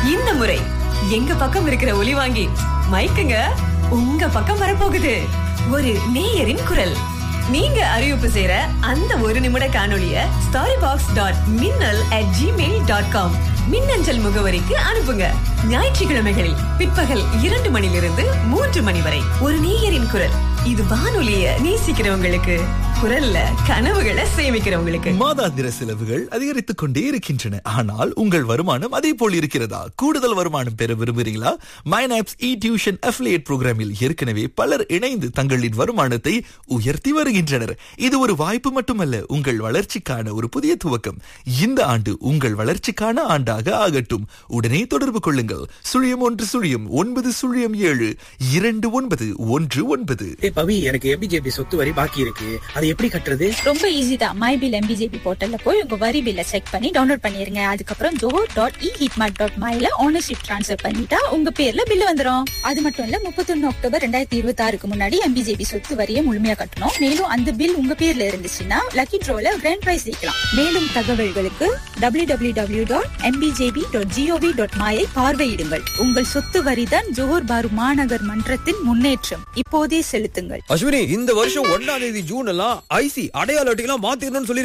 இந்த முறை எங்க பக்கம் இருக்கிற ஒலி வாங்கி மைக்குங்க உங்க பக்கம் வரப்போகுது ஒரு நேயரின் குரல் நீங்க அறிவிப்பு செய்யற அந்த ஒரு நிமிட காணொளிய story box dot Minnal at gmail dot com மின்னஞ்சல் முகவரிக்கு அனுப்புங்க ஞாயிற்றுக்கிழமைகளில் பிற்பகல் இரண்டு மணிலிருந்து மூன்று மணி வரை ஒரு நேயரின் குரல் இது வானொலிய நேசிக்கிறவங்களுக்கு குரல்ல கனவுகளை சேமிக்கிறவங்களுக்கு மாதாந்திர செலவுகள் அதிகரித்துக் கொண்டே இருக்கின்றன ஆனால் உங்கள் வருமானம் அதே போல் இருக்கிறதா கூடுதல் வருமானம் பெற விரும்புகிறீங்களா மைனாப்ஸ் இ டியூஷன் அஃபிலியேட் புரோகிராமில் ஏற்கனவே பலர் இணைந்து தங்களின் வருமானத்தை உயர்த்தி வருகின்றனர் இது ஒரு வாய்ப்பு மட்டுமல்ல உங்கள் வளர்ச்சிக்கான ஒரு புதிய துவக்கம் இந்த ஆண்டு உங்கள் வளர்ச்சிக்கான ஆண்டாக ஆகட்டும் உடனே தொடர்பு கொள்ளுங்கள் சுழியம் ஒன்று சுழியம் ஒன்பது சுழியம் ஏழு இரண்டு ஒன்பது ஒன்று ஒன்பது ஏ பவி எனக்கு எபிஜேபி சொத்து வரி பாக்கி இருக்கு அதை எப்படி கட்டுறது ரொம்ப ஈஸி தான் மை பில் எம்பிஜேபி போர்ட்டல்ல போய் உங்க வரி பில்ல செக் பண்ணி டவுன்லோட் பண்ணிருங்க அதுக்கப்புறம் Zoho dot e hitmart dot மைல ஓனர்ஷிப் ட்ரான்ஸ்ஃபர் பண்ணிட்டா உங்க பேர்ல பில் வந்துரும் அது மட்டும் இல்ல முப்பத்தொன்னு அக்டோபர் ரெண்டாயிரத்தி இருபத்தி ஆறுக்கு முன்னாடி எம்பிஜேபி சொத்து வரியை முழுமையா கட்டணும் மேலும் அந்த பில் உங்க பேர்ல இருந்துச்சுன்னா லக்கி ட்ரோல கிராண்ட் பிரைஸ் ஜெயிக்கலாம் மேலும் தகவல்களுக்கு W W W dot MBJP dot GOV dot மாயை பார்வையிடுங்கள் உங்கள் சொத்து வரிதான் ஜோஹர் பாரு மாநகர் மன்றத்தின் முன்னேற்றம் இப்போதே செலுத்துங்கள் அஸ்வினி இந்த வருஷம் ஒன்னாம் தேதி ஜூன் எல்லாம் ஐசி அடையாள அட்டையெல்லாம் மாத்திரணும்னு சொல்லி